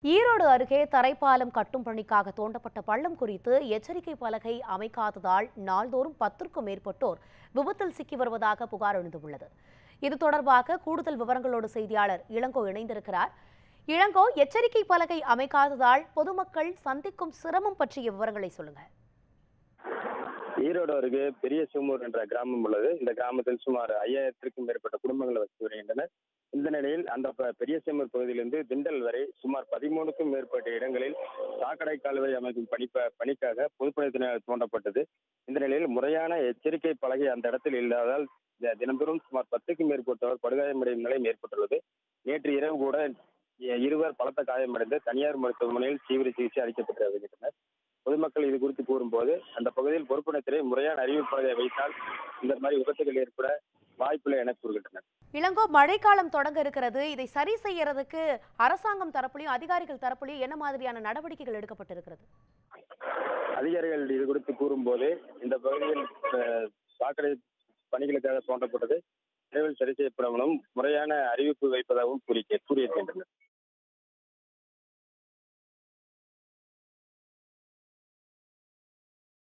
ஈரோடு அருகே தரைப்பாலம் கட்டும் பணிக்காக தோண்டப்பட்ட பள்ளம் குறித்து எச்சரிக்கை பலகை அமைக்காததால் நாள்தோறும் பத்திற்கும் மேற்பட்டோர் விபத்தில் சிக்கி வருவதாக புகார் எழுந்துள்ளது இது தொடர்பாக கூடுதல் விவரங்களோடு செய்தியாளர் இளங்கோ இணைந்திருக்கிறார் இளங்கோ எச்சரிக்கை பலகை அமைக்காததால் பொதுமக்கள் சந்திக்கும் சிரமம் பற்றிய விவரங்களை சொல்லுங்க ஈரோடு அருகே பெரிய சுமூர் என்ற கிராமம் உள்ளது இந்த கிராமத்தில் சுமார் ஐயாயிரத்திற்கும் மேற்பட்ட குடும்பங்கள் வசித்து வருகின்றனர் இந்த நிலையில் அந்த ப- பெரிய சேமூர் பகுதியிலிருந்து திண்டல் வரை சுமார் பதிமூணுக்கும் மேற்பட்ட இடங்களில் சாக்கடை கால்வாய் அமைக்கும் பணி பணிக்காக பொதுப்பணித்தினர் தோண்டப்பட்டது இந்த நிலையில் முறையான எச்சரிக்கை பலகை அந்த இடத்தில் இல்லாததால் தி- தினந்தோறும் சுமார் பத்துக்கும் மேற்பட்டவர் படுகாயமடையும் நிலையும் ஏற்பட்டுள்ளது நேற்று இரவு கூட இ- இருவர் பலத்த காயமடைந்து தனியார் மருத்துவமனையில் தீவிர சிகிச்சை அளிக்கப்பட்டு வருகின்றனர் பொதுமக்கள் இது குறித்து கூறும்போது அந்த பகுதியில் பொறுப்பினத்திலே முறையான அறிவிப்பதை வைத்தால் இந்த மாதிரி விபத்துகள் ஏற்பட வாய்ப்பில்லை என கூறுகின்றனர் இளங்கோ மழைக்காலம் தொடங்க இருக்கிறது இதை சரி செய்யறதுக்கு அரசாங்கம் தரப்புலையும் அதிகாரிகள் தரப்புலையும் என்ன மாதிரியான நடவடிக்கைகள் எடுக்கப்பட்டிருக்கிறது அதிகாரிகள் இது குறித்து கூறும்போது இந்த பகுதியில் அஹ், சாக்கடை பணிகளுக்காக தோண்டப்பட்டது விரைவில் சரி செய்யப்படவும் முறையான அறிவிப்பு வைப்பதாகவும் கூறி கூறியிருக்கின்றனர்